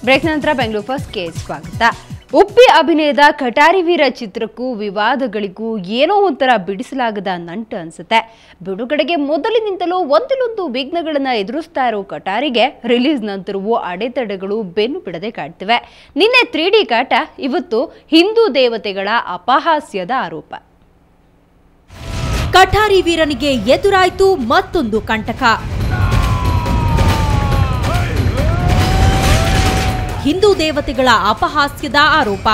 Break ನಂತರ ಬೆಂಗಳೂರು ಫಸ್ಟ್ಗೆ ಸ್ವಾಗತ ಉಪ್ಪಿ ಅಭಿನಯದ ಕಟಾರಿ ವೀರ ಚಿತ್ರಕ್ಕೂ ವಿವಾದಗಳಿಗೂ ಏನೋ ಒಂಥರ ಬಿಡಿಸಲಾಗದ ನಂಟು ಅನ್ಸುತ್ತೆ ಬಿಡುಗಡೆಗೆ ಮೊದಲಿನಿಂದಲೂ ಒಂದಿಲ್ಲೊಂದು ವಿಘ್ನಗಳನ್ನ ಎದುರಿಸ್ತಾ ಇರೋ ಕಟಾರಿಗೆ ರಿಲೀಸ್ ನಂತರವೂ ಅಡೆತಡೆಗಳು ಬೆನ್ನು ಬಿಡದೆ ಕಾಡ್ತಿವೆ ನಿನ್ನೆ ತ್ರೀ ಡಿ ಕಾಟ ಇವತ್ತು ಹಿಂದೂ ದೇವತೆಗಳ ಅಪಹಾಸ್ಯದ ಆರೋಪ ಕಠಾರಿ ವೀರನಿಗೆ ಎದುರಾಯ್ತು ಮತ್ತೊಂದು ಕಂಟಕ ಹಿಂದೂ ದೇವತೆಗಳ ಅಪಹಾಸ್ಯದ ಆರೋಪ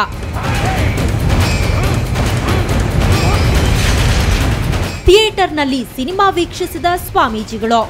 ಥಿಯೇಟರ್ನಲ್ಲಿ ಸಿನಿಮಾ ವೀಕ್ಷಿಸಿದ ಸ್ವಾಮೀಜಿಗಳು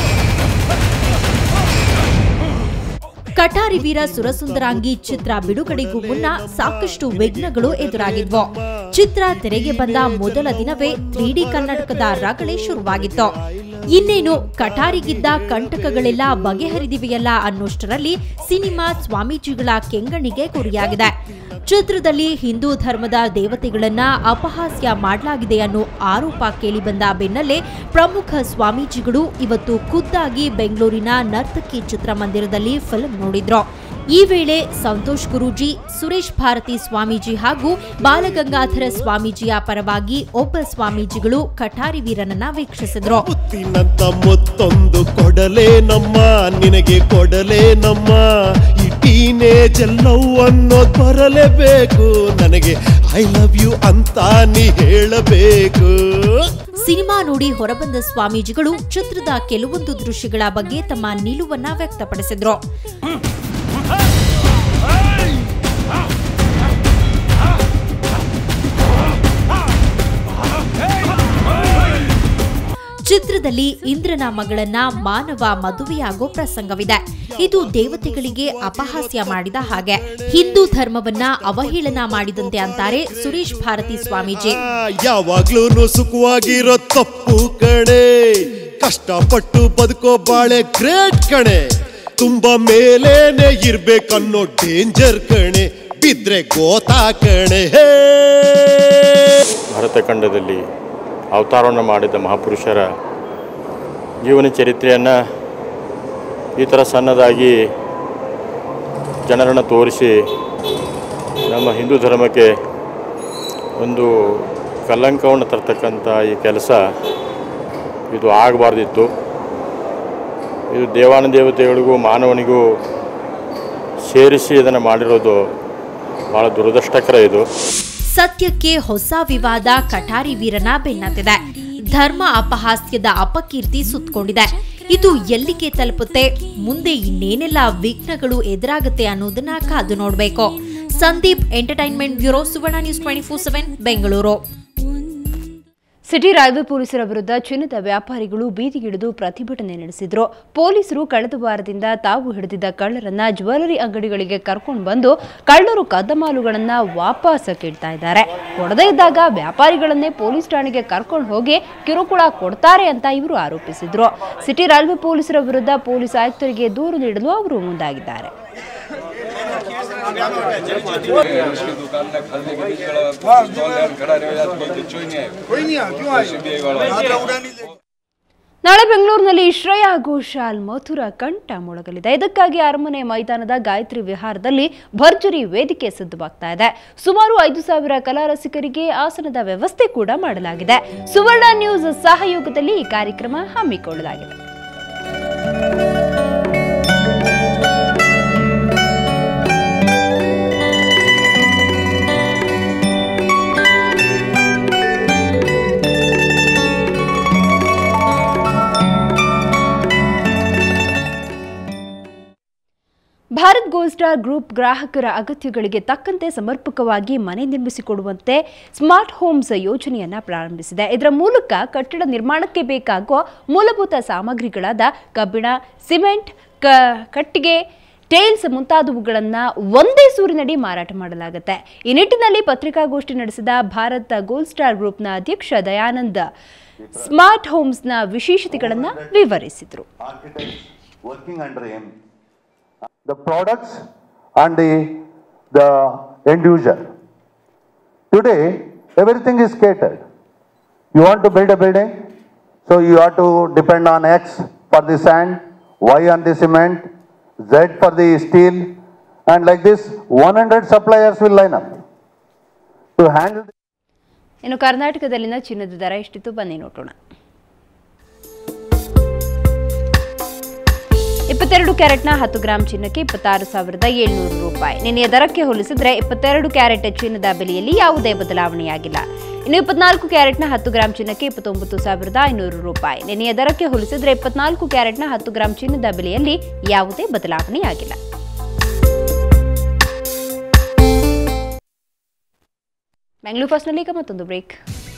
ಕಠಾರಿ ವೀರ ಸುರಸುಂದರಾಂಗಿ ಚಿತ್ರ ಬಿಡುಗಡೆಗೂ ಮುನ್ನ ಸಾಕಷ್ಟು ವಿಘ್ನಗಳು ಎದುರಾಗಿದ್ವು ಚಿತ್ರ ತೆರೆಗೆ ಬಂದ ಮೊದಲ ದಿನವೇ ತ್ರೀ ಡಿ ಕರ್ನಾಟಕದ ರಗಳೆ ಶುರುವಾಗಿತ್ತು ಇನ್ನೇನು ಕಠಾರಿಗಿದ್ದ ಕಂಟಕಗಳೆಲ್ಲ ಬಗೆಹರಿದಿವೆಯಲ್ಲ ಅನ್ನೋಷ್ಟರಲ್ಲಿ ಸಿನಿಮಾ ಸ್ವಾಮೀಜಿಗಳ ಕೆಂಗಣ್ಣಿಗೆ ಗುರಿಯಾಗಿದೆ ಚಿತ್ರದಲ್ಲಿ ಹಿಂದೂ ಧರ್ಮದ ದೇವತೆಗಳನ್ನ ಅಪಹಾಸ್ಯ ಮಾಡಲಾಗಿದೆ ಅನ್ನೋ ಆರೋಪ ಕೇಳಿಬಂದ ಬೆನ್ನಲ್ಲೇ ಪ್ರಮುಖ ಸ್ವಾಮೀಜಿಗಳು ಇವತ್ತು ಖುದ್ದಾಗಿ ಬೆಂಗಳೂರಿನ ನರ್ತಕಿ ಚಿತ್ರಮಂದಿರದಲ್ಲಿ ಫಿಲ್ಮ್ ನೋಡಿದ್ರು ಈ ವೇಳೆ ಸಂತೋಷ್ ಗುರೂಜಿ ಸುರೇಶ್ ಭಾರತಿ ಸ್ವಾಮೀಜಿ ಹಾಗೂ ಬಾಲಗಂಗಾಧರ ಸ್ವಾಮೀಜಿಯ ಪರವಾಗಿ ಒಬ್ಬ ಸ್ವಾಮೀಜಿಗಳು ಕಠಾರಿ ವೀರನನ್ನ ವೀಕ್ಷಿಸಿದ್ರು ಮುತ್ತಿನಂತ ಮತ್ತೊಂದು ಕೊಡಲೇ ನಮ್ಮ ನಿನಗೆ ಕೊಡಲೇ ನಮ್ಮ ಈ ಟೀನೇಜ್ ಲವ್ ಅನ್ನೋದ್ ಬರಲೇಬೇಕು ನನಗೆ ಐ ಲವ್ ಯು ಅಂತ ನೀ ಹೇಳಬೇಕು ಸಿನಿಮಾ ನೋಡಿ ಹೊರಬಂದ ಸ್ವಾಮೀಜಿಗಳು ಚಿತ್ರದ ಕೆಲವೊಂದು ದೃಶ್ಯಗಳ ಬಗ್ಗೆ ತಮ್ಮ ನಿಲುವನ್ನ ವ್ಯಕ್ತಪಡಿಸಿದ್ರು ಚಿತ್ರದಲ್ಲಿ ಇಂದ್ರನ ಮಗಳನ್ನ ಮಾನವ ಮದುವೆಯಾಗೋ ಪ್ರಸಂಗವಿದೆ ಇದು ದೇವತೆಗಳಿಗೆ ಅಪಹಾಸ್ಯ ಮಾಡಿದ ಹಾಗೆ ಹಿಂದೂ ಧರ್ಮವನ್ನ ಅವಹೇಳನ ಮಾಡಿದಂತೆ ಅಂತಾರೆ ಸುರೇಶ್ ಭಾರತಿ ಸ್ವಾಮೀಜಿ ಯಾವಾಗ್ಲೂ ಸುಖವಾಗಿರೋ ತಪ್ಪು ಕಣೆ ಕಷ್ಟಪಟ್ಟು ಬದುಕೋ ಬಾಳೆ ಗ್ರೇಟ್ ಕಣೆ ತುಂಬಾ ಮೇಲೇನೆ ಇರ್ಬೇಕನ್ನೋ ಡೇಂಜರ್ ಕಣೆ ಬಿದ್ರೆ ಗೋತಾ ಕಣೆ ಹೇ ಭಾರತ ಖಂಡದಲ್ಲಿ ಅವತಾರವನ್ನು ಮಾಡಿದ ಮಹಾಪುರುಷರ ಜೀವನ ಚರಿತ್ರೆಯನ್ನು ಈ ಥರ ಸಣ್ಣದಾಗಿ ಜನರನ್ನು ತೋರಿಸಿ ನಮ್ಮ ಹಿಂದೂ ಧರ್ಮಕ್ಕೆ ಒಂದು ಕಲ್ಲಂಕವನ್ನು ತರ್ತಕ್ಕಂಥ ಈ ಕೆಲಸ ಇದು ಆಗಬಾರ್ದಿತ್ತು ಇದು ದೇವಾನ ದೇವತೆಗಳಿಗೂ ಮಾನವನಿಗೂ ಸೇರಿಸಿ ಇದನ್ನು ಮಾಡಿರೋದು ಭಾಳ ದುರದೃಷ್ಟಕರ ಇದು ಸತ್ಯಕ್ಕೆ ಹೊಸ ವಿವಾದ ಕಠಾರಿ ವೀರನ ಬೆನ್ನತ್ತಿದೆ ಧರ್ಮ ಅಪಹಾಸ್ಯದ ಅಪಕೀರ್ತಿ ಸುತ್ತಕೊಂಡಿದೆ ಇದು ಎಲ್ಲಿಗೆ ತಲುಪುತ್ತೆ ಮುಂದೆ ಇನ್ನೇನೆಲ್ಲ ವಿಘ್ನಗಳು ಎದುರಾಗುತ್ತೆ ಅನ್ನೋದನ್ನ ಕಾದು ನೋಡಬೇಕು Sandeep entertainment bureau Suvarna news twenty four seven Bengaluru city railway ಪೊಲೀಸರ ವಿರುದ್ಧ ಚಿನ್ನದ ವ್ಯಾಪಾರಿಗಳು ಬೀದಿಗಿಳಿದು ಪ್ರತಿಭಟನೆ ನಡೆಸಿದ್ರು ಪೊಲೀಸರು ಕಳೆದ ವಾರದಿಂದ ತಾವು ಹಿಡಿದಿದ್ದ ಕಳ್ಳರನ್ನ ಜ್ಯುವೆಲರಿ ಅಂಗಡಿಗಳಿಗೆ ಕರ್ಕೊಂಡು ಬಂದು ಕಳ್ಳರು ಕದ್ದಮಾಲುಗಳನ್ನ ವಾಪಸ್ ಕೇಳ್ತಾ ಇದ್ದಾರೆ ಕೊಡದೇ ಇದ್ದಾಗ ವ್ಯಾಪಾರಿಗಳನ್ನೇ ಪೊಲೀಸ್ ಠಾಣೆಗೆ ಕರ್ಕೊಂಡು ಹೋಗಿ ಕಿರುಕುಳ ಕೊಡ್ತಾರೆ ಅಂತ ಇವರು ಆರೋಪಿಸಿದ್ರು ಸಿಟಿ ರೈಲ್ವೆ ಪೊಲೀಸರ ವಿರುದ್ಧ ಪೊಲೀಸ್ ಆಯುಕ್ತರಿಗೆ ದೂರು ನೀಡಲು ಅವರು ಮುಂದಾಗಿದ್ದಾರೆ उसकी दुकान में खरीदने के बीच खड़ा स्टॉल लेकर खड़ा रहेगा तो कोई दिच्छो ही नहीं है कोई नहीं है सीबीआई वाला ನಾಳೆ ಬೆಂಗಳೂರಿನಲ್ಲಿ ಶ್ರೇಯಾ ಘೋಷಾಲ್ ಮಥುರ ಕಂಠ ಮೊಳಗಲಿದೆ ಇದಕ್ಕಾಗಿ ಅರಮನೆ ಮೈದಾನದ ಗಾಯತ್ರಿ ವಿಹಾರದಲ್ಲಿ ಭರ್ಜರಿ ವೇದಿಕೆ ಸಿದ್ಧವಾಗ್ತಾ ಇದೆ ಸುಮಾರು ಐದು ಸಾವಿರ ಕಲಾ ರಸಿಕರಿಗೆ ಆಸನದ ವ್ಯವಸ್ಥೆ ಕೂಡ ಮಾಡಲಾಗಿದೆ ಸುವರ್ಣ ನ್ಯೂಸ್ ಸಹಯೋಗದಲ್ಲಿ ಈ ಕಾರ್ಯಕ್ರಮ ಹಮ್ಮಿಕೊಳ್ಳಲಾಗಿದೆ ಭಾರತ್ ಗೋಲ್ಡ್ ಸ್ಟಾರ್ ಗ್ರೂಪ್ ಗ್ರಾಹಕರ ಅಗತ್ಯಗಳಿಗೆ ತಕ್ಕಂತೆ ಸಮರ್ಪಕವಾಗಿ ಮನೆ ನಿರ್ಮಿಸಿಕೊಡುವಂತೆ ಸ್ಮಾರ್ಟ್ ಹೋಮ್ಸ್ ಯೋಜನೆಯನ್ನ ಪ್ರಾರಂಭಿಸಿದೆ ಇದರ ಮೂಲಕ ಕಟ್ಟಡ ನಿರ್ಮಾಣಕ್ಕೆ ಬೇಕಾಗುವ ಮೂಲಭೂತ ಸಾಮಗ್ರಿಗಳಾದ ಕಬ್ಬಿಣ ಸಿಮೆಂಟ್ ಕ ಕಟ್ಟಿಗೆ ಟೈಲ್ಸ್ ಮುಂತಾದವುಗಳನ್ನು ಒಂದೇ ಸೂರಿನಡಿ ಮಾರಾಟ ಮಾಡಲಾಗುತ್ತೆ ಈ ನಿಟ್ಟಿನಲ್ಲಿ ಪತ್ರಿಕಾಗೋಷ್ಠಿ ನಡೆಸಿದ ಭಾರತ್ ಗೋಲ್ಡ್ ಸ್ಟಾರ್ ಗ್ರೂಪ್ನ ಅಧ್ಯಕ್ಷ ದಯಾನಂದ್ ಸ್ಮಾರ್ಟ್ ಹೋಮ್ಸ್ನ ವಿಶೇಷತೆಗಳನ್ನು ವಿವರಿಸಿದರು architects working under him, the products and the, the end user. Today, everything is catered. You want to build a building, so you have to depend on X for the sand, Y on the cement, Z for the steel, And like this, 100 suppliers will line up to handle. ಇನ್ನು ಕರ್ನಾಟಕದಲ್ಲಿನ ಚಿನ್ನದ ದರ ಎಷ್ಟಿತ್ತು ಬನ್ನಿ ನೋಡೋಣ ಇಪ್ಪತ್ತೆರಡು ಕ್ಯಾರೆಟ್ನ ಹತ್ತು gram ಚಿನ್ನಕ್ಕೆ ಇಪ್ಪತ್ತಾರು ಸಾವಿರದ ಏಳ್ನೂರು ರೂಪಾಯಿ ನಿನ್ನೆಯ ದರಕ್ಕೆ ಹೋಲಿಸಿದ್ರೆ ಇಪ್ಪತ್ತೆರಡು ಕ್ಯಾರೆಟ್ ಚಿನ್ನದ ಬೆಲೆಯಲ್ಲಿ ಯಾವುದೇ ಬದಲಾವಣೆಯಾಗಿಲ್ಲ ಇನ್ನು ಇಪ್ಪತ್ನಾಲ್ಕು ಕ್ಯಾರೆಟ್ನ ಹತ್ತು ಗ್ರಾಂ ಚಿನ್ನಕ್ಕೆ ಇಪ್ಪತ್ತೊಂಬತ್ತು ಸಾವಿರದ ಐನೂರು ರೂಪಾಯಿ ನಿನ್ನೆಯ ದರಕ್ಕೆ ಹೋಲಿಸಿದ್ರೆ ಇಪ್ಪತ್ನಾಲ್ಕು ಕ್ಯಾರೆಟ್ನ ಹತ್ತು ಗ್ರಾಂ ಚಿನ್ನದ ಬೆಲೆಯಲ್ಲಿ ಯಾವುದೇ ಬದಲಾವಣೆಯಾಗಿಲ್ಲ ಬೆಂಗಳೂರು ಫಸ್ಟ್ನಲ್ಲಿ ಈಗ ಮತ್ತೊಂದು ಬ್ರೇಕ್